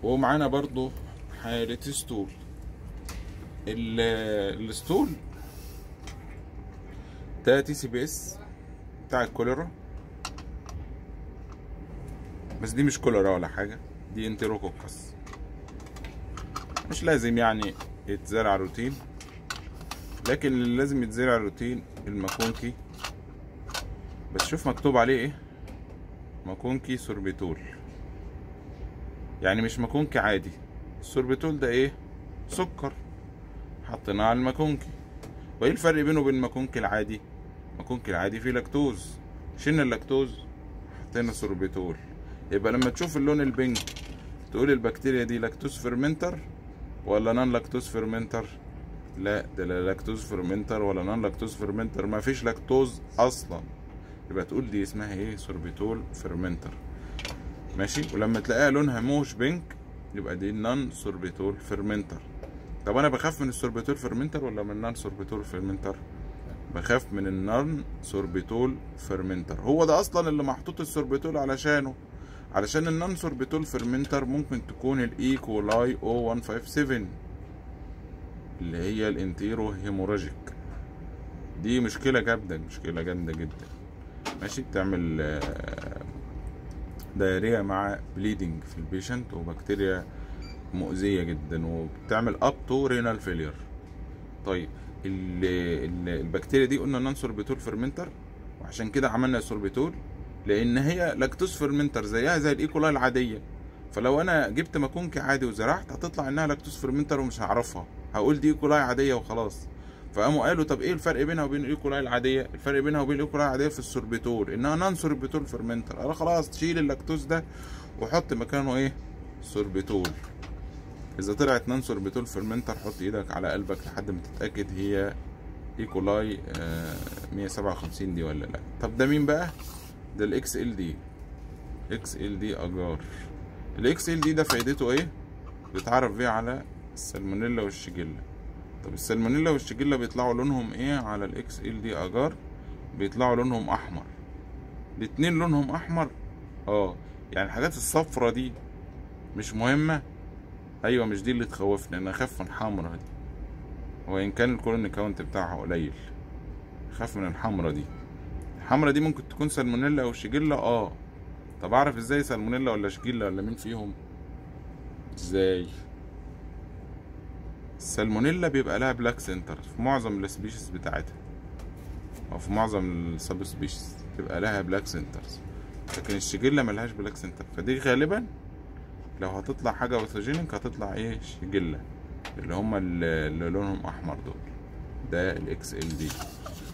ومعانا برضو حالة ستول ال- الستول ده تي سي بي اس بتاع الكوليرا بس دي مش كوليرا ولا حاجة دي انتيروكوكس مش لازم يعني يتزرع روتين لكن اللي لازم يتزرع روتين الماكونكي بس شوف مكتوب عليه ايه ماكونكي سوربيتول يعني مش ماكونكي عادي السوربيتول ده ايه سكر حطيناه على الماكونكي وايه الفرق بينه وبين الماكونكي العادي الماكونكي العادي فيه لاكتوز شلنا اللاكتوز حطينا سوربيتول يبقى لما تشوف اللون البينك تقول البكتيريا دي لاكتوز فيرمنتر ولا نون لاكتوز فيرمنتر لا ده لا لاكتوز فيرمنتر ولا نون لاكتوز فيرمنتر ما فيش لاكتوز اصلا يبقى تقول دي اسمها ايه سوربيتول فيرمنتر ماشي ولما تلاقيها لونها موش بينك يبقى دي نون سوربيتول فيرمنتر طب انا بخاف من السوربيتول فيرمنتر ولا من النون سوربيتول فيرمنتر بخاف من النون سوربيتول فيرمنتر هو ده اصلا اللي محطوط السوربيتول علشانه علشان النون سوربيتول فيرمنتر ممكن تكون الاي كولاي او 157 اللي هي الانتيرو هيموراجيك دي مشكلة جامدة مشكلة جامدة جدا ماشي بتعمل آه، دايريا مع بليدنج في البيشنت وبكتيريا مؤذية جدا وبتعمل اب تو رينال فيلير طيب ال ال البكتيريا دي قلنا نون سوربيتول فيرمنتر وعشان كده عملنا سوربيتول لان هي لاكتوز فيرمنتر زيها زي الايكولاي العاديه فلو انا جبت ماكونكي عادي وزرعت هتطلع انها لاكتوز فيرمنتر ومش هعرفها هقول دي ايكولاي عاديه وخلاص فقاموا قالوا طب ايه الفرق بينها وبين الايكولاي العاديه الفرق بينها وبين الايكولاي العاديه في السوربيتول انها نون سوربيتول فيرمنتر قال خلاص تشيل اللاكتوز ده وحط مكانه ايه سوربيتول اذا طلعت نون سوربيتول فيرمنتر حط ايدك على قلبك لحد ما تتاكد هي ايكولاي آه 157 دي ولا لا طب ده مين بقى ده الاكس ال دي اكس ال دي اجار الاكس ال دي ده فايدته ايه بيتعرف بيه على السالمونيلا والشيجيلا طب السالمونيلا والشيجيلا بيطلعوا لونهم ايه على الاكس ال دي اجار بيطلعوا لونهم احمر الاتنين لونهم احمر اه يعني الحاجات الصفرة دي مش مهمة ايوه مش دي اللي تخوفني انا اخاف من حمرا دي وان كان الكولون كاونت بتاعها قليل اخاف من الحمرا دي الحمرا دي ممكن تكون سالمونيلا او شيجيلا اه طب اعرف ازاي سالمونيلا ولا شيجيلا ولا مين فيهم ازاي السالمونيلا بيبقى لها بلاك سنتر في معظم السبيشيز بتاعتها او في معظم السب سبيشيز بيبقى لها بلاك سنترز لكن الشيجيلا ملهاش بلاك سنتر فدي غالبا لو هتطلع حاجه اوثوجينيك هتطلع ايه شيجيلا اللي هما اللي اللي لونهم احمر دول ده الاكس ال دي